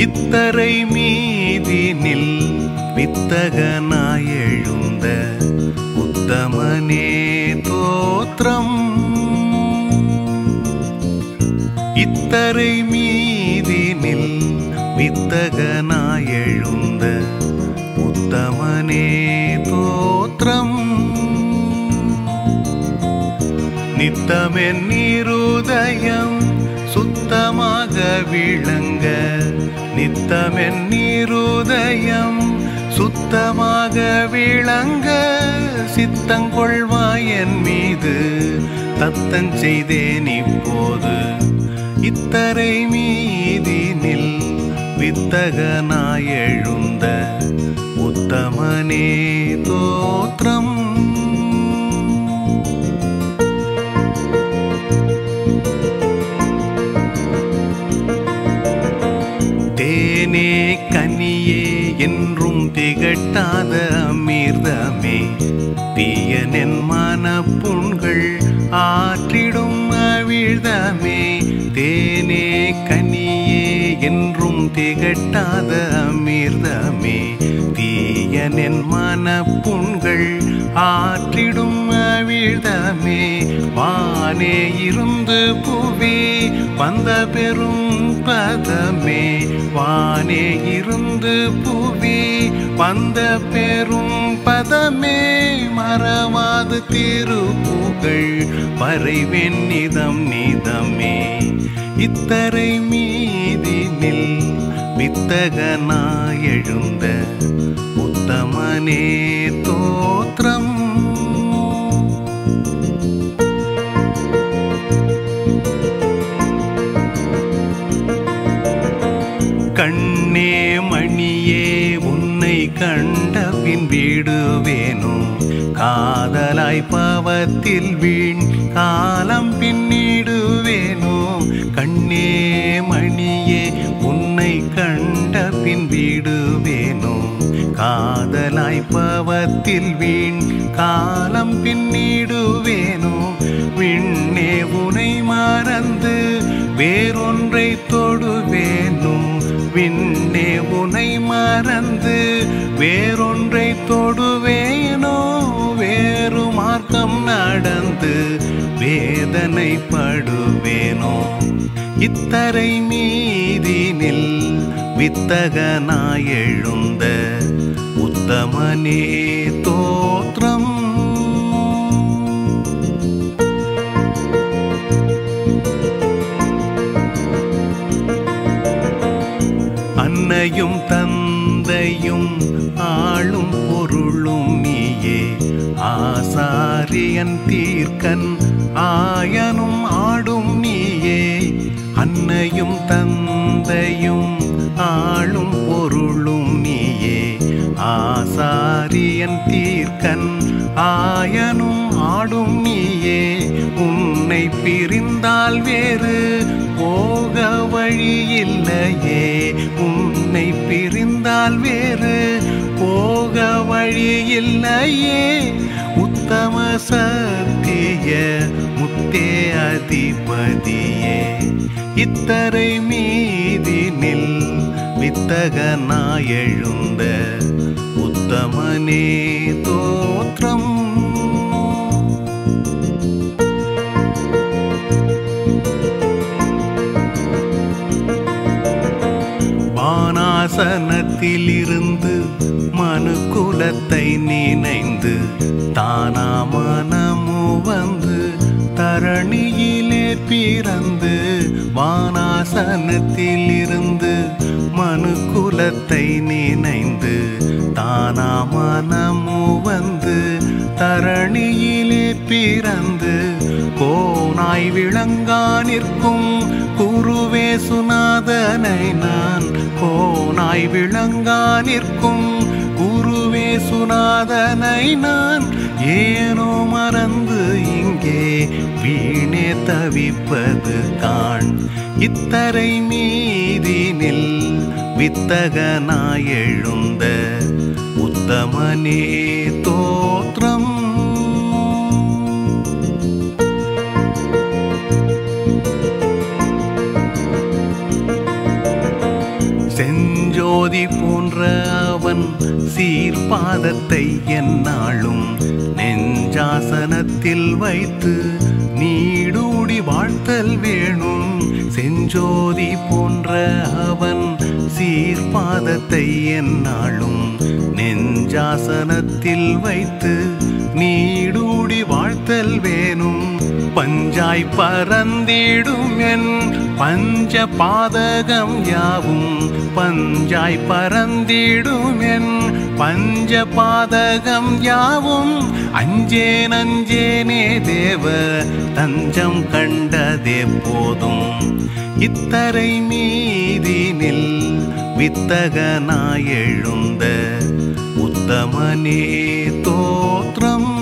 இத்தரை மீதினில் வித்தகனாய் எழுந்த உத்தமனே தோற்றம் இத்தரை மீதினில் வித்தகனாய் எழுந்த உத்தமனே தோற்றம் நித்தமென் நீருதயம் சுத்தமாக விளங்க நித்தமென் நீருதயம் சுத்தமாக விளங்க சித்தங்கொள்வாய் என் மீது தத்தம் செய்தேன் இப்போது இத்தரை மீதினில் வித்தகனாய் எழுந்த உத்தமனே தோற்றம் தேனே கனியே என்றும் திகட்டாத அமிர்தமே தீயனென் மனப்புண்கள் ஆற்றிடும் அவிழ்தமே தேனே கனியே என்றும் திகட்டாத அமிர்தமே தீயனென் மனப்புண்கள் ஆற்றிடும் அவிழ்தமே வானே இருந்து புவி வந்த பெரும் பதமே வானே இருந்து புவி வந்த பெரும் பதமே மறவாது திருப்புகழ் மறைவென் நிதம் நிதமே இத்தரை மீதினில் வித்தகனாய் எழுந்த உத்தமனே தோற்றம் கண்ணே மணியே உன்னை கண்ட பின் விடுவேனோ காதலாய் பாவத்தில் வீண் காலம் பின்னிடுவேனோ கண்ணே மணியே உன்னை கண்ட பின் விடுவேனோ காதலாய் பாவத்தில் வீண் காலம் பின்னிடுவேனோ விண்ணே உனை மறந்து வேறொன்றை தொடுவேனோ விண்ணே உனை மறந்து வேறொன்றை தொடுவேனோ வேறு மார்க்கம் நடந்து வேதனைப்படுவேனோ இத்தரை மீதினில் வித்தகனாய் எழுந்த உத்தமனே தோற்றம் அன்னையும் தந்தையும் ஆளும் பொருளும் நீயே ஆசாரியன் தீர்க்கன் ஆயனும் ஆடும் நீயே அன்னையும் தந்தையும் ஆளும் பொருளும் நீயே ஆசாரியன் தீர்க்கன் ஆயனும் ஆடும் நீயே உன்னை பிரிந்தால் வேறு போக வழி இல்லையே உன்னை பிரிந்தால் வேறு போக வழி இல்லையே உத்தம சத்திய முத்தே அதிபதியே இத்தரை மீதினில் வித்தகனாய் எழுந்த உத்தமனே தோற்றம் வானாசனத்திலிருந்து மனு குலத்தை நினைந்து தானா மனமு வந்து தரணியிலே பிறந்து வானாசனத்திலிருந்து மனு குலத்தை நினைந்து தானா மனமு வந்து தரணியிலே பிறந்து கோனாய் விளங்கா நிற்கும் குருவே சுனாதனை நான் கோனாய் விளங்கா நிற்கும் குருவே சுனாதனை நான் ஏனோ மறந்து இங்கே வீணே தவிப்பது காண் இத்தரை மீதினில் வித்தகனாய் எழுந்த உத்தமனே தோற்றம் சீர்பாதத்தை என்னாலும் நெஞ்சாசனத்தில் வைத்து நீடூடி வாழ்த்தல் வேணும் செஞ்சோதி போன்ற அவன் சீர்பாதத்தை என்னாலும் நெஞ்சாசனத்தில் வைத்து நீடூடி வாழ்த்தல் வேணும் பஞ்சாய் பறந்திடும் என் பஞ்ச பாதகம் யாவும் பஞ்சாய் பறந்திடும் என் பஞ்ச பாதகம் யாவும் அஞ்சேன் அஞ்சேனே தேவ தஞ்சம் கண்டதே போதும் இத்தரை மீதினில் வித்தகனாய் எழுந்த உத்தமனே தோற்றம்